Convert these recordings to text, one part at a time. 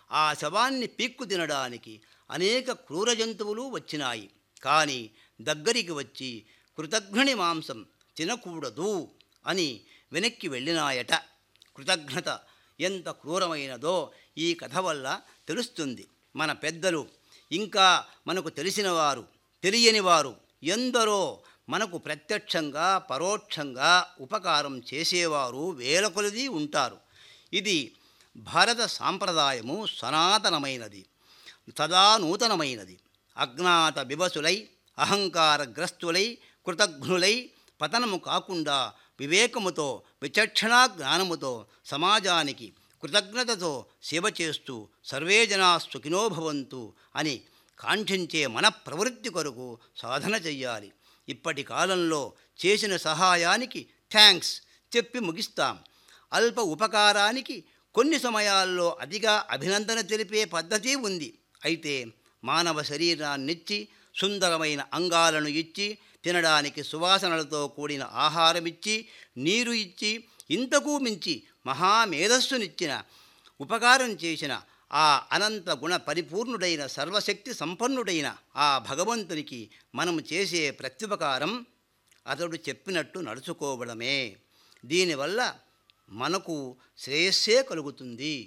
ఆ శవాన్ని పీక్కు తినడానికి అనేక క్రూర జంతువులు వచ్చినాయి కానీ దగ్గరికి వచ్చి కృతఘ్నుని మాంసం తినకూడదు అని వెనక్కి వెళ్ళినాయట కృతజ్ఞత ఎంత క్రూరమైనదో ఈ కథ వల్ల తెలుస్తుంది మన పెద్దలు ఇంకా మనకు తెలిసినవారు తెలియనివారు ఎందరో మనకు ప్రత్యక్షంగా పరోక్షంగా ఉపకారం చేసేవారు వేల కొలది ఉంటారు ఇది భారత సాంప్రదాయము సనాతనమైనది సదా నూతనమైనది అజ్ఞాత వివసులై అహంకారగ్రస్తులై కృతఘ్నులై పతనము కాకుండా వివేకముతో విచక్షణా జ్ఞానముతో సమాజానికి కృతజ్ఞతతో సేవ చేస్తూ సర్వే జనా సుఖినో భవంతు అని కాంక్షించే మన ప్రవృత్తి కొరకు సాధన చెయ్యాలి ఇప్పటి కాలంలో చేసిన సహాయానికి థ్యాంక్స్ చెప్పి ముగిస్తాం అల్ప ఉపకారానికి కొన్ని సమయాల్లో అతిగా అభినందన తెలిపే పద్ధతి ఉంది అయితే మానవ శరీరాన్నిచ్చి సుందరమైన అంగాలను ఇచ్చి తినడానికి సువాసనలతో కూడిన ఆహారమిచ్చి నీరు ఇచ్చి ఇంతకు మించి మహామేధస్సునిచ్చిన ఉపకారం చేసిన ఆ అనంత గుణ పరిపూర్ణుడైన సర్వశక్తి సంపన్నుడైన ఆ భగవంతునికి మనం చేసే ప్రత్యుపకారం అతడు చెప్పినట్టు నడుచుకోవడమే దీనివల్ల మనకు శ్రేయస్సే కలుగుతుంది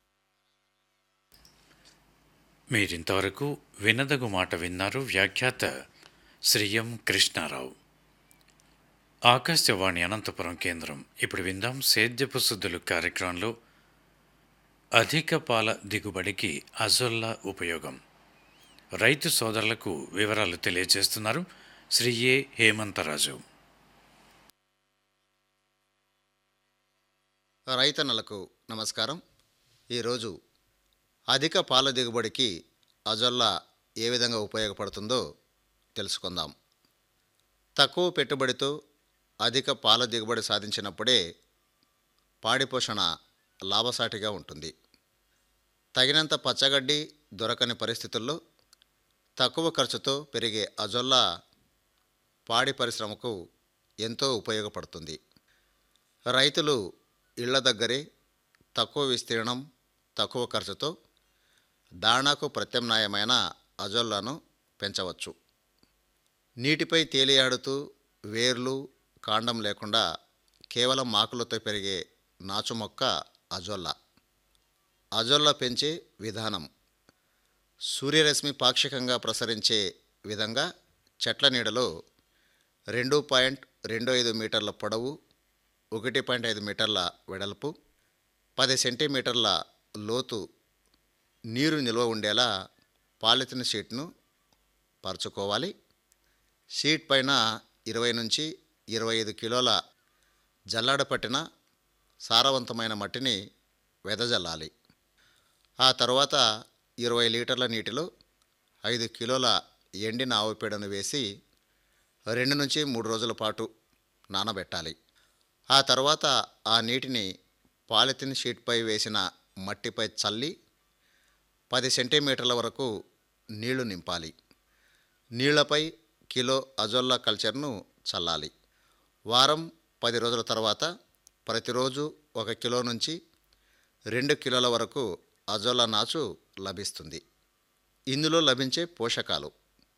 మీరింతవరకు వినదగు మాట విన్నారు వ్యాఖ్యాత శ్రీ ఎం కృష్ణారావు ఆకాశవాణి అనంతపురం కేంద్రం ఇప్పుడు విందాం సేద్యపు శుద్ధులు కార్యక్రమంలో అధిక పాల దిగుబడికి అజొల్లా ఉపయోగం రైతు సోదరులకు వివరాలు తెలియజేస్తున్నారు శ్రీ ఏ హేమంతరాజు రైతన్నలకు నమస్కారం ఈరోజు అధిక పాల దిగుబడికి అజొల్లా ఏ విధంగా ఉపయోగపడుతుందో తెలుసుకుందాం తక్కువ పెట్టుబడితో అధిక పాల దిగుబడి సాధించినప్పుడే పాడి పోషణ లాభసాటిగా ఉంటుంది తగినంత పచ్చగడ్డి దొరకని పరిస్థితుల్లో తక్కువ ఖర్చుతో పెరిగే అజొల్లా పాడి పరిశ్రమకు ఎంతో ఉపయోగపడుతుంది రైతులు ఇళ్ల దగ్గరే తక్కువ విస్తీర్ణం తక్కువ ఖర్చుతో దాణాకు ప్రత్యామ్నాయమైన అజొల్లాను పెంచవచ్చు నీటిపై తేలియాడుతూ వేర్లు కాండం లేకుండా కేవలం మాకులతో పెరిగే నాచు మొక్క అజొల్లా అజొల్లా పెంచే విధానం సూర్యరశ్మి పాక్షికంగా ప్రసరించే విధంగా చెట్ల నీడలో రెండు పాయింట్ రెండు ఐదు మీటర్ల పొడవు ఒకటి పాయింట్ ఐదు మీటర్ల వెడల్పు పది సెంటీమీటర్ల లోతు నీరు నిల్వ ఉండేలా పాలిథిన్ షీట్ను పరుచుకోవాలి షీట్ పైన ఇరవై నుంచి ఇరవై ఐదు కిలోల జల్లాడపట్టిన సారవంతమైన మట్టిని వెదజల్లాలి ఆ తర్వాత ఇరవై లీటర్ల నీటిలో ఐదు కిలోల ఎండిన ఆవు పేడను వేసి రెండు నుంచి మూడు రోజుల పాటు నానబెట్టాలి ఆ తర్వాత ఆ నీటిని పాలిథిన్ షీట్పై వేసిన మట్టిపై చల్లి పది సెంటీమీటర్ల వరకు నీళ్లు నింపాలి నీళ్లపై కిలో అజొల్లా కల్చర్ను చల్లాలి వారం పది రోజుల తర్వాత ప్రతిరోజు ఒక కిలో నుంచి రెండు కిలోల వరకు అజొల్లా నాచు లభిస్తుంది ఇందులో లభించే పోషకాలు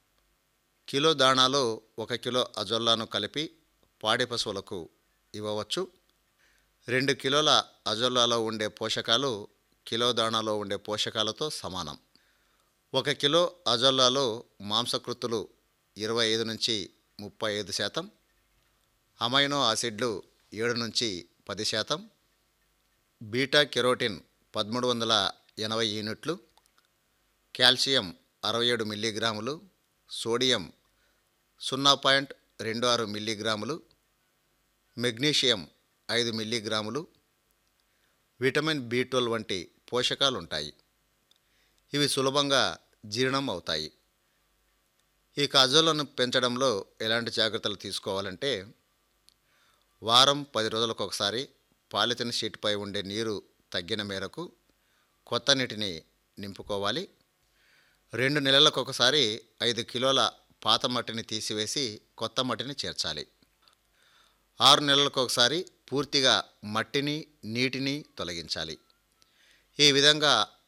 కిలో దాణాలో ఒక కిలో అజొల్లాను కలిపి పాడి పశువులకు ఇవ్వవచ్చు రెండు కిలోల అజొల్లాలో ఉండే పోషకాలు కిలో దాణాలో ఉండే పోషకాలతో సమానం ఒక కిలో అజొల్లాలో మాంసకృతులు ఇరవై ఐదు నుంచి ముప్పై ఐదు శాతం అమైనో ఆసిడ్లు ఏడు నుంచి పది శాతం బీటా కెరోటిన్ పదమూడు వందల ఎనభై యూనిట్లు కాల్షియం అరవై ఏడు మిల్లీగ్రాములు సోడియం సున్నా పాయింట్ రెండు ఆరు మిల్లీగ్రాములు మెగ్నీషియం ఐదు మిల్లీగ్రాములు విటమిన్ బి ట్వెల్వ్ వంటి పోషకాలు ఉంటాయి ఇవి సులభంగా జీర్ణం అవుతాయి ఈ కజోలను పెంచడంలో ఎలాంటి జాగ్రత్తలు తీసుకోవాలంటే వారం పది రోజులకు ఒకసారి పాలిథిన్ షీట్పై ఉండే నీరు తగ్గిన మేరకు కొత్త నీటిని నింపుకోవాలి రెండు నెలలకు ఒకసారి ఐదు కిలోల పాత మట్టిని తీసివేసి కొత్త మట్టిని చేర్చాలి ఆరు నెలలకు ఒకసారి పూర్తిగా మట్టిని నీటిని తొలగించాలి ఈ విధంగా